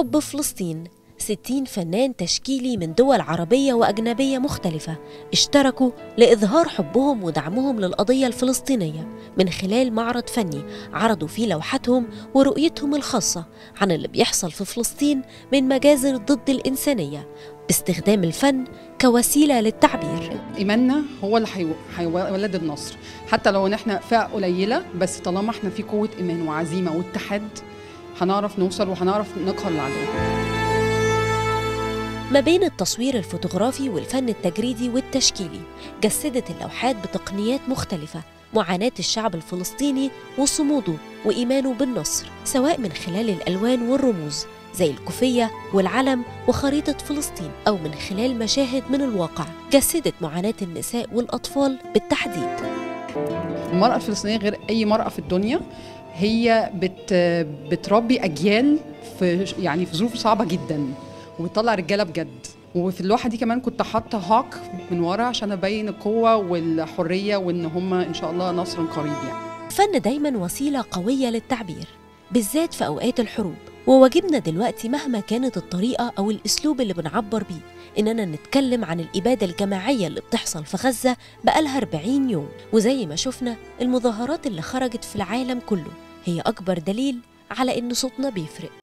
حب فلسطين 60 فنان تشكيلي من دول عربية وأجنبية مختلفة اشتركوا لإظهار حبهم ودعمهم للقضية الفلسطينية من خلال معرض فني عرضوا فيه لوحاتهم ورؤيتهم الخاصة عن اللي بيحصل في فلسطين من مجازر ضد الإنسانية باستخدام الفن كوسيلة للتعبير ايماننا هو اللي حيو- هيولد النصر حتى لو ان احنا فئه قليله بس طالما احنا في قوه ايمان وعزيمه واتحاد هنعرف نوصل وهنعرف نقهر العدو ما بين التصوير الفوتوغرافي والفن التجريدي والتشكيلي جسدت اللوحات بتقنيات مختلفة معاناة الشعب الفلسطيني وصموده وإيمانه بالنصر سواء من خلال الألوان والرموز زي الكوفية والعلم وخريطة فلسطين أو من خلال مشاهد من الواقع جسدت معاناة النساء والأطفال بالتحديد المراه الفلسطينيه غير اي مراه في الدنيا هي بت بتربي اجيال في يعني في ظروف صعبه جدا وبتطلع رجاله بجد وفي اللوحه دي كمان كنت حاطه هاك من ورا عشان ابين القوه والحريه وان هم ان شاء الله نصر قريب يعني الفن دايما وسيلة قوية للتعبير بالذات في أوقات الحروب وواجبنا دلوقتي مهما كانت الطريقة أو الأسلوب اللي بنعبر بيه إننا نتكلم عن الإبادة الجماعية اللي بتحصل في غزة بقالها 40 يوم وزي ما شفنا المظاهرات اللي خرجت في العالم كله هي أكبر دليل على إن صوتنا بيفرق